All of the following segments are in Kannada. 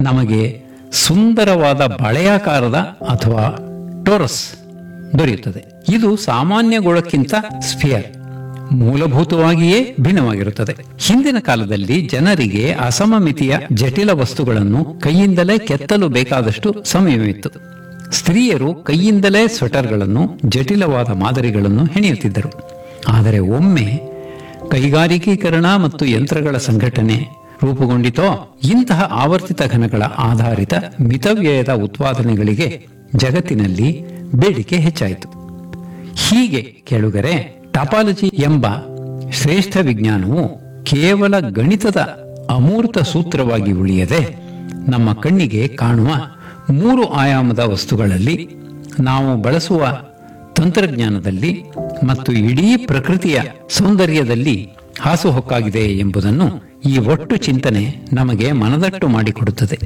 ನಮಗೆ ಸುಂದರವಾದ ಬಳೆಯಾಕಾರದ ಅಥವಾ ಟೋರಸ್ ದೊರೆಯುತ್ತದೆ ಇದು ಸಾಮಾನ್ಯ ಗೋಳಕ್ಕಿಂತ ಸ್ಫಿಯರ್ ಮೂಲಭೂತವಾಗಿಯೇ ಭಿನ್ನವಾಗಿರುತ್ತದೆ ಹಿಂದಿನ ಕಾಲದಲ್ಲಿ ಜನರಿಗೆ ಅಸಮಮಿತಿಯ ಜಟಿಲ ವಸ್ತುಗಳನ್ನು ಕೈಯಿಂದಲೇ ಕೆತ್ತಲು ಬೇಕಾದಷ್ಟು ಸಮಯವಿತ್ತು ಸ್ತ್ರೀಯರು ಕೈಯಿಂದಲೇ ಸ್ವೆಟರ್ಗಳನ್ನು ಜಟಿಲವಾದ ಮಾದರಿಗಳನ್ನು ಹೆಣೆಯುತ್ತಿದ್ದರು ಆದರೆ ಒಮ್ಮೆ ಕೈಗಾರಿಕೀಕರಣ ಮತ್ತು ಯಂತ್ರಗಳ ಸಂಘಟನೆ ರೂಪುಗೊಂಡಿತೋ ಇಂತಹ ಆವರ್ತಿತ ಘನಗಳ ಆಧಾರಿತ ಮಿತವ್ಯಯದ ಉತ್ಪಾದನೆಗಳಿಗೆ ಜಗತ್ತಿನಲ್ಲಿ ಬೇಡಿಕೆ ಹೆಚ್ಚಾಯಿತು ಹೀಗೆ ಕೇಳುಗರೆ ಟಾಪಾಲಜಿ ಎಂಬ ಶ್ರೇಷ್ಠ ವಿಜ್ಞಾನವು ಕೇವಲ ಗಣಿತದ ಅಮೂರ್ತ ಸೂತ್ರವಾಗಿ ಉಳಿಯದೆ ನಮ್ಮ ಕಣ್ಣಿಗೆ ಕಾಣುವ ಮೂರು ಆಯಾಮದ ವಸ್ತುಗಳಲ್ಲಿ ನಾವು ಬಳಸುವ ತಂತ್ರಜ್ಞಾನದಲ್ಲಿ ಮತ್ತು ಇಡೀ ಪ್ರಕೃತಿಯ ಸೌಂದರ್ಯದಲ್ಲಿ ಹಾಸುಹೊಕ್ಕಾಗಿದೆ ಎಂಬುದನ್ನು ಈ ಒಟ್ಟು ಚಿಂತನೆ ನಮಗೆ ಮನದಟ್ಟು ಮಾಡಿಕೊಡುತ್ತದೆ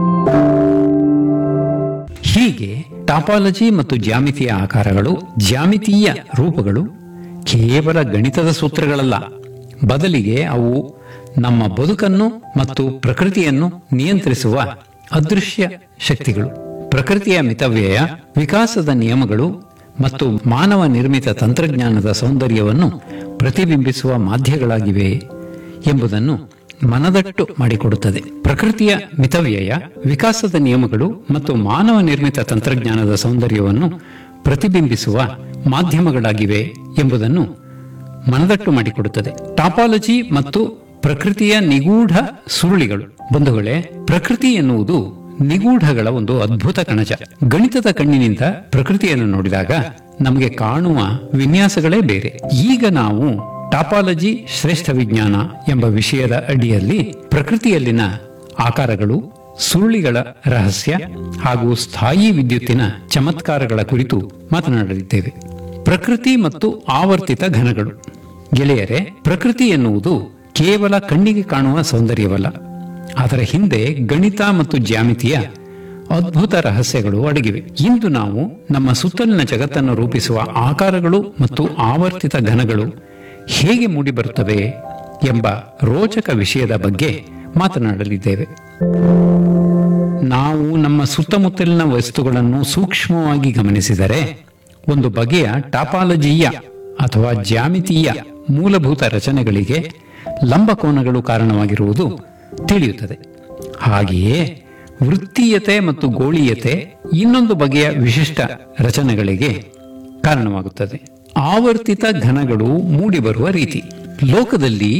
ಹೀಗೆ ಟಾಪಾಲಜಿ ಮತ್ತು ಜ್ಯಾಮಿತಿಯ ಆಕಾರಗಳು ಜ್ಯಾಮಿತೀಯ ರೂಪಗಳು ಕೇವಲ ಗಣಿತದ ಸೂತ್ರಗಳಲ್ಲ ಬದಲಿಗೆ ಅವು ನಮ್ಮ ಬದುಕನ್ನು ಮತ್ತು ಪ್ರಕೃತಿಯನ್ನು ನಿಯಂತ್ರಿಸುವ ಅದೃಶ್ಯ ಶಕ್ತಿಗಳು ಪ್ರಕೃತಿಯ ಮಿತವ್ಯಯ ವಿಕಾಸದ ನಿಯಮಗಳು ಮತ್ತು ಮಾನವ ನಿರ್ಮಿತ ತಂತ್ರಜ್ಞಾನದ ಸೌಂದರ್ಯವನ್ನು ಪ್ರತಿಬಿಂಬಿಸುವ ಮಾಧ್ಯಗಳಾಗಿವೆ ಎಂಬುದನ್ನು ಮನದಟ್ಟು ಮಾಡಿಕೊಡುತ್ತದೆ ಪ್ರಕೃತಿಯ ಮಿತವ್ಯಯ ವಿಕಾಸದ ನಿಯಮಗಳು ಮತ್ತು ಮಾನವ ನಿರ್ಮಿತ ತಂತ್ರಜ್ಞಾನದ ಸೌಂದರ್ಯವನ್ನು ಪ್ರತಿಬಿಂಬಿಸುವ ಮಾಧ್ಯಮಗಳಾಗಿವೆ ಎಂಬುದನ್ನು ಮನದಟ್ಟು ಮಾಡಿಕೊಡುತ್ತದೆ ಟಾಪಾಲಜಿ ಮತ್ತು ಪ್ರಕೃತಿಯ ನಿಗೂಢ ಸುರುಳಿಗಳು ಬಂಧುಗಳೇ ಪ್ರಕೃತಿ ಎನ್ನುವುದು ನಿಗೂಢಗಳ ಒಂದು ಅದ್ಭುತ ಕಣಜ ಗಣಿತದ ಕಣ್ಣಿನಿಂದ ಪ್ರಕೃತಿಯನ್ನು ನೋಡಿದಾಗ ನಮಗೆ ಕಾಣುವ ವಿನ್ಯಾಸಗಳೇ ಬೇರೆ ಈಗ ನಾವು ಟಾಪಾಲಜಿ ಶ್ರೇಷ್ಠ ವಿಜ್ಞಾನ ಎಂಬ ವಿಷಯದ ಅಡಿಯಲ್ಲಿ ಪ್ರಕೃತಿಯಲ್ಲಿನ ಆಕಾರಗಳು ಸುರುಳಿಗಳ ರಹಸ್ಯ ಹಾಗೂ ಸ್ಥಾಯಿ ವಿದ್ಯುತ್ತಿನ ಚಮತ್ಕಾರಗಳ ಕುರಿತು ಮಾತನಾಡಲಿದ್ದೇವೆ ಪ್ರಕೃತಿ ಮತ್ತು ಆವರ್ತಿತ ಘನಗಳು ಗೆಳೆಯರೆ ಪ್ರಕೃತಿ ಎನ್ನುವುದು ಕೇವಲ ಕಣ್ಣಿಗೆ ಕಾಣುವ ಸೌಂದರ್ಯವಲ್ಲ ಅದರ ಹಿಂದೆ ಗಣಿತ ಮತ್ತು ಜ್ಯಾಮಿತಿಯ ಅದ್ಭುತ ರಹಸ್ಯಗಳು ಅಡಗಿವೆ ಇಂದು ನಾವು ನಮ್ಮ ಸುತ್ತಲಿನ ಜಗತ್ತನ್ನು ರೂಪಿಸುವ ಆಕಾರಗಳು ಮತ್ತು ಆವರ್ತಿತ ಘನಗಳು ಹೇಗೆ ಮೂಡಿಬರುತ್ತವೆ ಎಂಬ ರೋಚಕ ವಿಷಯದ ಬಗ್ಗೆ ಮಾತನಾಡಲಿದ್ದೇವೆ ನಾವು ನಮ್ಮ ಸುತ್ತಮುತ್ತಲಿನ ವಸ್ತುಗಳನ್ನು ಸೂಕ್ಷ್ಮವಾಗಿ ಗಮನಿಸಿದರೆ ಒಂದು ಬಗೆಯ ಟಾಪಾಲಜಿಯ ಅಥವಾ ಜ್ಯಾಮಿತೀಯ ಮೂಲಭೂತ ರಚನೆಗಳಿಗೆ ಲಂಬಕೋನಗಳು ಕಾರಣವಾಗಿರುವುದು ತಿಳಿಯುತ್ತದೆ ಹಾಗೆಯೇ ವೃತ್ತೀಯತೆ ಮತ್ತು ಗೋಳೀಯತೆ ಇನ್ನೊಂದು ಬಗೆಯ ವಿಶಿಷ್ಟ ರಚನೆಗಳಿಗೆ ಕಾರಣವಾಗುತ್ತದೆ ಆವರ್ತಿತ ಘನಗಳು ಮೂಡಿಬರುವ ರೀತಿ ಲೋಕದಲ್ಲಿ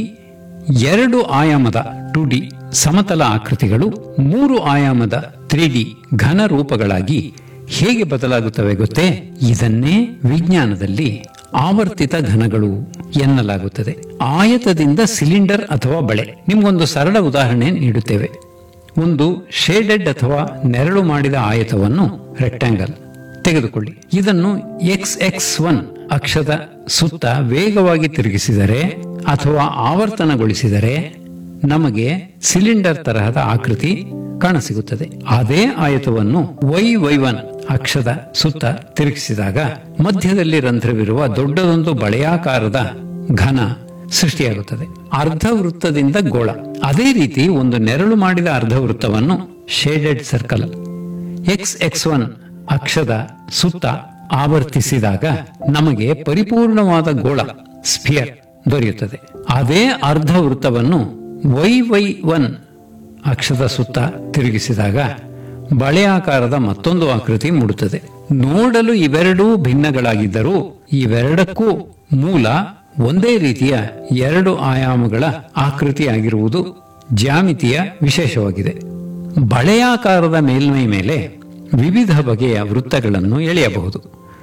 ಎರಡು ಆಯಾಮದ ಟು ಡಿ ಸಮತಲ ಆಕೃತಿಗಳು ಮೂರು ಆಯಾಮದ ತ್ರೀ ಡಿ ಘನ ರೂಪಗಳಾಗಿ ಹೇಗೆ ಬದಲಾಗುತ್ತವೆ ಗೊತ್ತೇ ಇದನ್ನೇ ವಿಜ್ಞಾನದಲ್ಲಿ ಆವರ್ತಿತ ಘನಗಳು ಎನ್ನಲಾಗುತ್ತದೆ ಆಯತದಿಂದ ಸಿಲಿಂಡರ್ ಅಥವಾ ಬಳೆ ನಿಮ್ಗೊಂದು ಸರಳ ಉದಾಹರಣೆ ನೀಡುತ್ತೇವೆ ಒಂದು ಶೇಡೆಡ್ ಅಥವಾ ನೆರಳು ಮಾಡಿದ ಆಯತವನ್ನು ರೆಕ್ಟಾಂಗಲ್ ತೆಗೆದುಕೊಳ್ಳಿ ಇದನ್ನು ಎಕ್ಸ್ ಎಕ್ಸ್ ಒನ್ ಅಕ್ಷದ ಸುತ್ತ ವೇಗವಾಗಿ ತಿರುಗಿಸಿದರೆ ಅಥವಾ ಆವರ್ತನಗೊಳಿಸಿದರೆ ನಮಗೆ ಸಿಲಿಂಡರ್ ತರಹದ ಆಕೃತಿ ಕಾಣಸಿಗುತ್ತದೆ ಅದೇ ಆಯತವನ್ನು ವೈ ವೈ ಒನ್ ಅಕ್ಷದ ಸುತ್ತ ತಿರುಗಿಸಿದಾಗ ಮಧ್ಯದಲ್ಲಿ ರಂಧ್ರವಿರುವ ದೊಡ್ಡದೊಂದು ಬಳೆಯಾಕಾರದ ಘನ ಸೃಷ್ಟಿಯಾಗುತ್ತದೆ ಅರ್ಧ ವೃತ್ತದಿಂದ ಗೋಳ ಅದೇ ರೀತಿ ಒಂದು ನೆರಳು ಮಾಡಿದ ಅರ್ಧ ವೃತ್ತವನ್ನು shaded circle X X one ಅಕ್ಷದ ಸುತ್ತ ಆವರ್ತಿಸಿದಾಗ ನಮಗೆ ಪರಿಪೂರ್ಣವಾದ ಗೋಳ ಸ್ಫಿಯರ್ ದೊರೆಯುತ್ತದೆ ಅದೇ ಅರ್ಧ ವೃತ್ತವನ್ನು ವೈ ವೈ ಒನ್ ಅಕ್ಷದ ಸುತ್ತ ತಿರುಗಿಸಿದಾಗ ಬಳೆಯಾಕಾರದ ಮತ್ತೊಂದು ಆಕೃತಿ ಮೂಡುತ್ತದೆ ನೋಡಲು ಇವೆರಡೂ ಭಿನ್ನಗಳಾಗಿದ್ದರೂ ಇವೆರಡಕ್ಕೂ ಮೂಲ ಒಂದೇ ರೀತಿಯ ಎರಡು ಆಯಾಮಗಳ ಆಕೃತಿಯಾಗಿರುವುದು ಜ್ಯಾಮಿತಿಯ ವಿಶೇಷವಾಗಿದೆ ಬಳೆಯಾಕಾರದ ಮೇಲ್ಮೈ ಮೇಲೆ ವಿವಿಧ ಬಗೆಯ ವೃತ್ತಗಳನ್ನು ಎಳೆಯಬಹುದು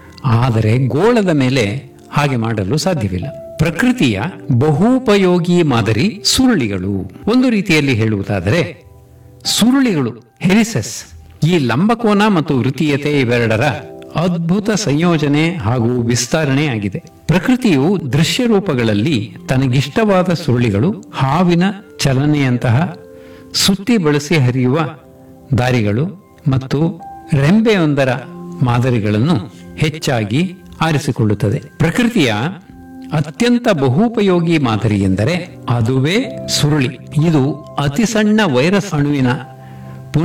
ಆದರೆ ಗೋಳದ ಮೇಲೆ ಹಾಗೆ ಮಾಡಲು ಸಾಧ್ಯವಿಲ್ಲ ಪ್ರಕೃತಿಯ ಬಹುಪಯೋಗಿ ಮಾದರಿ ಸುರುಳಿಗಳು ಒಂದು ರೀತಿಯಲ್ಲಿ ಹೇಳುವುದಾದರೆ ಸುರುಳಿಗಳು ಹೆರಿಸಸ್ ಈ ಲಂಬಕೋನ ಮತ್ತು ವೃತ್ತೀಯತೆ ಇವೆರಡರ ಅದ್ಭುತ ಸಂಯೋಜನೆ ಹಾಗೂ ವಿಸ್ತರಣೆ ಆಗಿದೆ ಪ್ರಕೃತಿಯು ದೃಶ್ಯ ರೂಪಗಳಲ್ಲಿ ತನಗಿಷ್ಟವಾದ ಸುರುಳಿಗಳು ಹಾವಿನ ಚಲನೆಯಂತಹ ಸುತ್ತಿ ಬಳಸಿ ಹರಿಯುವ ದಾರಿಗಳು ಮತ್ತು ರೆಂಬೆಯೊಂದರ ಮಾದರಿಗಳನ್ನು ಹೆಚ್ಚಾಗಿ ಆರಿಸಿಕೊಳ್ಳುತ್ತದೆ ಪ್ರಕೃತಿಯ ಅತ್ಯಂತ ಬಹುಪಯೋಗಿ ಮಾದರಿ ಎಂದರೆ ಅದುವೇ ಸುರುಳಿ ಇದು ಅತಿ ಸಣ್ಣ ವೈರಸ್ ಅಣುವಿನ